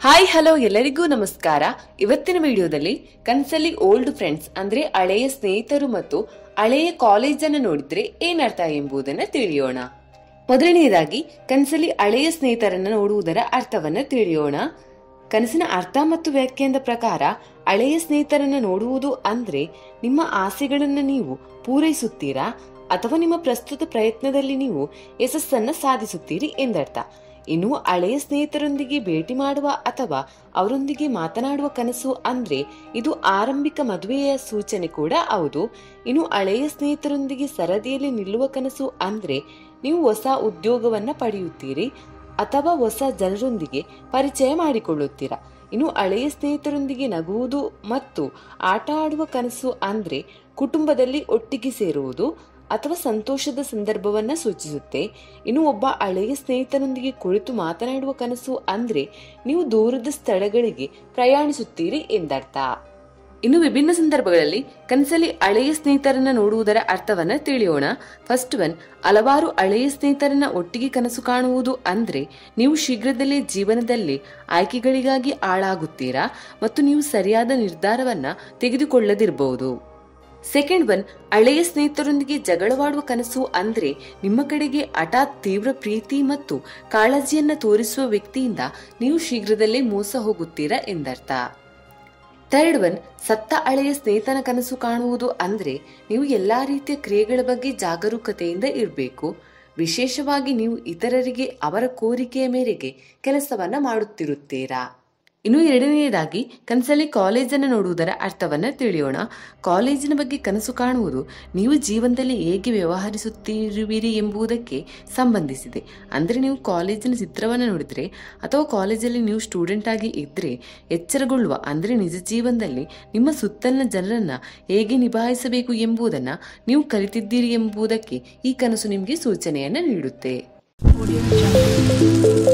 Hi hello ಎಲ್ಲರಿಗೂ ನಮಸ್ಕಾರ ಇವತ್ತಿನ ವಿಡಿಯೋದಲ್ಲಿ ಕನ್ಸಲ್ಲಿ ಓಲ್ಡ್ ಫ್ರೆಂಡ್ಸ್ ಅಂದ್ರೆ ಹಳೆಯ ಸ್ನೇಹಿತರು ಮತ್ತು ಹಳೆಯ ಕಾಲೇಜನ್ನು ನೋಡಿದ್ರೆ ಏನರ್ಥ ಎಂಬುದನ್ನ ತಿಳಿಯೋಣ ಮೊದಲನೆಯದಾಗಿ ಕನಸಲ್ಲಿ ಹಳೆಯ ಸ್ನೇಹಿತರನ್ನ ನೋಡುವುದರ ಅರ್ಥವನ್ನ ತಿಳಿಯೋಣ ಕನಸಿನ ಅರ್ಥ ಮತ್ತು ವ್ಯಾಖ್ಯಾನದ ಪ್ರಕಾರ ಹಳೆಯ ಸ್ನೇಹಿತರನ್ನ ನೋಡುವುದು ಅಂದ್ರೆ ನಿಮ್ಮ ಆಸೆಗಳನ್ನ ನೀವು ಪೂರೈಸುತ್ತೀರಾ ಅಥವಾ ನಿಮ್ಮ ಪ್ರಸ್ತುತ ಪ್ರಯತ್ನದಲ್ಲಿ ನೀವು ಯಶಸ್ಸನ್ನ ಸಾಧಿಸುತ್ತೀರಿ ಎಂದರ್ಥ ಇನ್ನು ಹಳೆಯ ಸ್ನೇಹಿತರೊಂದಿಗೆ ಭೇಟಿ ಮಾಡುವ ಅಥವಾ ಅವರೊಂದಿಗೆ ಮಾತನಾಡುವ ಕನಸು ಅಂದ್ರೆ ಇದು ಆರಂಭಿಕ ಮದುವೆಯ ಸೂಚನೆ ಕೂಡ ಹೌದು ಇನ್ನು ಹಳೆಯ ಸ್ನೇಹಿತರೊಂದಿಗೆ ಸರದಿಯಲ್ಲಿ ನಿಲ್ಲುವ ಕನಸು ಅಂದ್ರೆ ನೀವು ಹೊಸ ಉದ್ಯೋಗವನ್ನ ಪಡೆಯುತ್ತೀರಿ ಅಥವಾ ಹೊಸ ಜನರೊಂದಿಗೆ ಪರಿಚಯ ಮಾಡಿಕೊಳ್ಳುತ್ತೀರಾ ಇನ್ನು ಹಳೆಯ ಸ್ನೇಹಿತರೊಂದಿಗೆ ನಗುವುದು ಮತ್ತು ಆಟ ಆಡುವ ಕನಸು ಅಂದ್ರೆ ಕುಟುಂಬದಲ್ಲಿ ಒಟ್ಟಿಗೆ ಸೇರುವುದು ಅಥವಾ ಸಂತೋಷದ ಸಂದರ್ಭವನ್ನ ಸೂಚಿಸುತ್ತೆ ಇನ್ನು ಒಬ್ಬ ಹಳೆಯ ಸ್ನೇಹಿತನೊಂದಿಗೆ ಕುಳಿತು ಮಾತನಾಡುವ ಕನಸು ಅಂದ್ರೆ ನೀವು ದೂರದ ಸ್ಥಳಗಳಿಗೆ ಪ್ರಯಾಣಿಸುತ್ತೀರಿ ಎಂದರ್ಥ ಇನ್ನು ವಿಭಿನ್ನ ಸಂದರ್ಭಗಳಲ್ಲಿ ಕನಸಲ್ಲಿ ಹಳೆಯ ಸ್ನೇಹಿತರನ್ನ ನೋಡುವುದರ ಅರ್ಥವನ್ನ ತಿಳಿಯೋಣ ಫಸ್ಟ್ ಒನ್ ಹಲವಾರು ಹಳೆಯ ಸ್ನೇಹಿತರನ್ನ ಒಟ್ಟಿಗೆ ಕನಸು ಕಾಣುವುದು ಅಂದ್ರೆ ನೀವು ಶೀಘ್ರದಲ್ಲೇ ಜೀವನದಲ್ಲಿ ಆಯ್ಕೆಗಳಿಗಾಗಿ ಆಳಾಗುತ್ತೀರಾ ಮತ್ತು ನೀವು ಸರಿಯಾದ ನಿರ್ಧಾರವನ್ನ ತೆಗೆದುಕೊಳ್ಳದಿರಬಹುದು ಸೆಕೆಂಡ್ ಒನ್ ಹಳೆಯ ಸ್ನೇಹಿತರೊಂದಿಗೆ ಜಗಳವಾಡುವ ಕನಸು ಅಂದ್ರೆ ನಿಮ್ಮ ಕಡೆಗೆ ಹಠಾತ್ ತೀವ್ರ ಪ್ರೀತಿ ಮತ್ತು ಕಾಳಜಿಯನ್ನ ತೋರಿಸುವ ವ್ಯಕ್ತಿಯಿಂದ ನೀವು ಶೀಘ್ರದಲ್ಲೇ ಮೋಸ ಹೋಗುತ್ತೀರಾ ಎಂದರ್ಥ ಥರ್ಡ್ ಒನ್ ಸತ್ತ ಹಳೆಯ ಸ್ನೇಹಿತನ ಕನಸು ಕಾಣುವುದು ಅಂದ್ರೆ ನೀವು ಎಲ್ಲಾ ರೀತಿಯ ಕ್ರಿಯೆಗಳ ಬಗ್ಗೆ ಜಾಗರೂಕತೆಯಿಂದ ಇರಬೇಕು ವಿಶೇಷವಾಗಿ ನೀವು ಇತರರಿಗೆ ಅವರ ಕೋರಿಕೆಯ ಮೇರೆಗೆ ಕೆಲಸವನ್ನ ಮಾಡುತ್ತಿರುತ್ತೀರಾ ಇನ್ನು ಎರಡನೆಯದಾಗಿ ಕನಸಲ್ಲಿ ಕಾಲೇಜನ್ನು ನೋಡುವುದರ ಅರ್ಥವನ್ನ ತಿಳಿಯೋಣ ಕಾಲೇಜಿನ ಬಗ್ಗೆ ಕನಸು ಕಾಣುವುದು ನೀವು ಜೀವನದಲ್ಲಿ ಹೇಗೆ ವ್ಯವಹರಿಸುತ್ತಿರುವಿರಿ ಎಂಬುದಕ್ಕೆ ಸಂಬಂಧಿಸಿದೆ ಅಂದ್ರೆ ನೀವು ಕಾಲೇಜಿನ ಚಿತ್ರವನ್ನು ನೋಡಿದ್ರೆ ಅಥವಾ ಕಾಲೇಜಲ್ಲಿ ನೀವು ಸ್ಟೂಡೆಂಟ್ ಆಗಿ ಇದ್ರೆ ಎಚ್ಚರಗೊಳ್ಳುವ ಅಂದ್ರೆ ನಿಜ ಜೀವನದಲ್ಲಿ ನಿಮ್ಮ ಸುತ್ತಲಿನ ಜನರನ್ನ ಹೇಗೆ ನಿಭಾಯಿಸಬೇಕು ಎಂಬುದನ್ನ ನೀವು ಕಲಿತಿದ್ದೀರಿ ಎಂಬುದಕ್ಕೆ ಈ ಕನಸು ನಿಮಗೆ ಸೂಚನೆಯನ್ನ ನೀಡುತ್ತೆ Audio Jungle.